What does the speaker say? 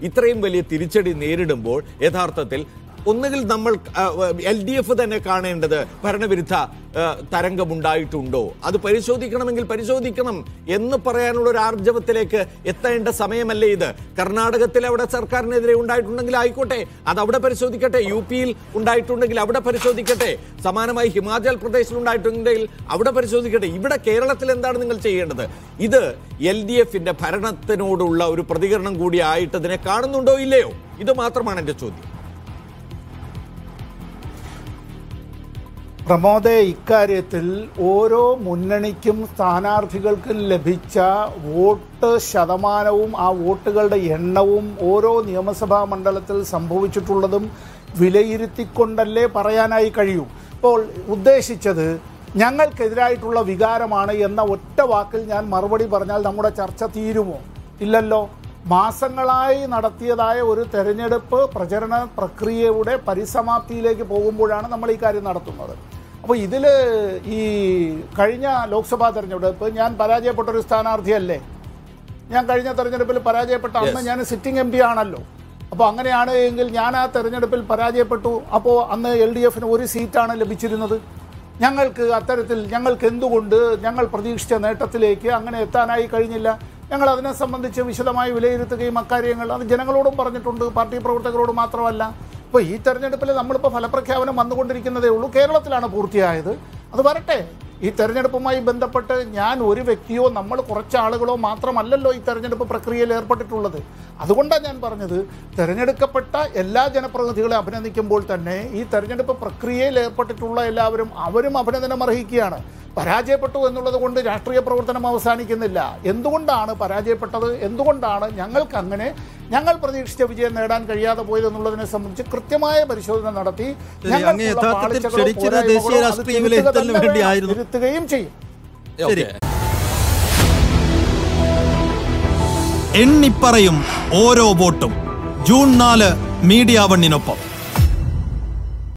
ഇത്രയും വലിയ തിരിച്ചടി നേരിടുമ്പോൾ യഥാർത്ഥത്തിൽ ഒന്നുകിൽ നമ്മൾ എൽ ഡി എഫ് തന്നെ കാണേണ്ടത് ഭരണവിരുദ്ധ ആ, തരംഗമുണ്ടായിട്ടുണ്ടോ അത് പരിശോധിക്കണമെങ്കിൽ പരിശോധിക്കണം എന്ന് പറയാനുള്ള ഒരു ആർജവത്തിലേക്ക് എത്തേണ്ട സമയമല്ലേ ഇത് കർണാടകത്തിൽ അവിടെ സർക്കാരിനെതിരെ ഉണ്ടായിട്ടുണ്ടെങ്കിൽ ആയിക്കോട്ടെ അത് അവിടെ പരിശോധിക്കട്ടെ യു പിയിൽ ഉണ്ടായിട്ടുണ്ടെങ്കിൽ അവിടെ പരിശോധിക്കട്ടെ സമാനമായി ഹിമാചൽ പ്രദേശിൽ ഉണ്ടായിട്ടുണ്ടെങ്കിൽ അവിടെ പരിശോധിക്കട്ടെ ഇവിടെ കേരളത്തിൽ എന്താണ് നിങ്ങൾ ചെയ്യേണ്ടത് ഇത് എൽ ഡി എഫിന്റെ ഭരണത്തിനോടുള്ള ഒരു പ്രതികരണം കൂടി ആയിട്ട് ഇതിനെ കാണുന്നുണ്ടോ ഇല്ലയോ ഇത് മാത്രമാണ് എന്റെ ചോദ്യം പ്രമോദെ ഇക്കാര്യത്തിൽ ഓരോ മുന്നണിക്കും സ്ഥാനാർത്ഥികൾക്കും ലഭിച്ച വോട്ട് ശതമാനവും ആ വോട്ടുകളുടെ എണ്ണവും ഓരോ നിയമസഭാ മണ്ഡലത്തിൽ സംഭവിച്ചിട്ടുള്ളതും വിലയിരുത്തിക്കൊണ്ടല്ലേ പറയാനായി കഴിയൂ ഇപ്പോൾ ഉദ്ദേശിച്ചത് ഞങ്ങൾക്കെതിരായിട്ടുള്ള വികാരമാണ് എന്ന ഒറ്റ വാക്കിൽ ഞാൻ മറുപടി പറഞ്ഞാൽ നമ്മുടെ ചർച്ച തീരുമോ ഇല്ലല്ലോ മാസങ്ങളായി നടത്തിയതായ ഒരു തെരഞ്ഞെടുപ്പ് പ്രചരണ പ്രക്രിയയുടെ പരിസമാപ്തിയിലേക്ക് പോകുമ്പോഴാണ് നമ്മൾ ഈ കാര്യം നടത്തുന്നത് അപ്പോൾ ഇതിൽ ഈ കഴിഞ്ഞ ലോക്സഭാ തെരഞ്ഞെടുപ്പ് ഞാൻ പരാജയപ്പെട്ട ഒരു സ്ഥാനാർത്ഥിയല്ലേ ഞാൻ കഴിഞ്ഞ തെരഞ്ഞെടുപ്പിൽ പരാജയപ്പെട്ട അന്ന് ഞാൻ സിറ്റിംഗ് എം പി ആണല്ലോ അപ്പോൾ അങ്ങനെയാണ് എങ്കിൽ ഞാൻ ആ തെരഞ്ഞെടുപ്പിൽ പരാജയപ്പെട്ടു അപ്പോൾ അന്ന് എൽ ഡി എഫിന് ഒരു സീറ്റാണ് ലഭിച്ചിരുന്നത് ഞങ്ങൾക്ക് അത്തരത്തിൽ ഞങ്ങൾക്ക് എന്തുകൊണ്ട് ഞങ്ങൾ പ്രതീക്ഷിച്ച നേട്ടത്തിലേക്ക് അങ്ങനെ എത്താനായി കഴിഞ്ഞില്ല ഞങ്ങൾ അതിനെ സംബന്ധിച്ച് വിശദമായി വിലയിരുത്തുകയും അക്കാര്യങ്ങൾ അത് ജനങ്ങളോടും പറഞ്ഞിട്ടുണ്ട് പാർട്ടി പ്രവർത്തകരോട് മാത്രമല്ല ഇപ്പോൾ ഈ തെരഞ്ഞെടുപ്പിൽ നമ്മളിപ്പോൾ ഫലപ്രഖ്യാപനം വന്നുകൊണ്ടിരിക്കുന്നതേ ഉള്ളൂ കേരളത്തിലാണ് പൂർത്തിയായത് അത് വരട്ടെ ഈ തെരഞ്ഞെടുപ്പുമായി ബന്ധപ്പെട്ട് ഞാൻ ഒരു വ്യക്തിയോ നമ്മൾ കുറച്ച് ആളുകളോ മാത്രമല്ലല്ലോ ഈ തെരഞ്ഞെടുപ്പ് പ്രക്രിയയിൽ ഏർപ്പെട്ടിട്ടുള്ളത് അതുകൊണ്ടാണ് ഞാൻ പറഞ്ഞത് തെരഞ്ഞെടുക്കപ്പെട്ട എല്ലാ ജനപ്രതിനിധികളെ അഭിനന്ദിക്കുമ്പോൾ തന്നെ ഈ തെരഞ്ഞെടുപ്പ് പ്രക്രിയയിൽ ഏർപ്പെട്ടിട്ടുള്ള എല്ലാവരും അവരും അഭിനന്ദനം അർഹിക്കുകയാണ് പരാജയപ്പെട്ടു എന്നുള്ളത് കൊണ്ട് രാഷ്ട്രീയ പ്രവർത്തനം അവസാനിക്കുന്നില്ല എന്തുകൊണ്ടാണ് പരാജയപ്പെട്ടത് എന്തുകൊണ്ടാണ് ഞങ്ങൾക്ക് അങ്ങനെ ഞങ്ങൾ പ്രതീക്ഷിച്ച വിജയം നേടാൻ കഴിയാതെ പോയത് എന്നുള്ളതിനെ സംബന്ധിച്ച് കൃത്യമായ പരിശോധന നടത്തി ശരി, അങ്ങ് ഞങ്ങൾക്കുള്ള യഥാർത്ഥത്തിൽ പാളിച്ചകളോ ക്ഷണിച്ചത് പോരായ്മകളോ ദേശീയ അത് രാഷ്ട്രീയ തിരുത്തുക വിലയിരുത്തലിന് തന്നെ വേണ്ടിയായിരുന്നു. വേണം. തിരുത്തുകയും ചെയ്യും ശരി ഓക്കേ. എണ്ണിപ്പറയും ഓരോ വോട്ടും ജൂൺ നാല് മീഡിയ വണ്ണിനൊപ്പം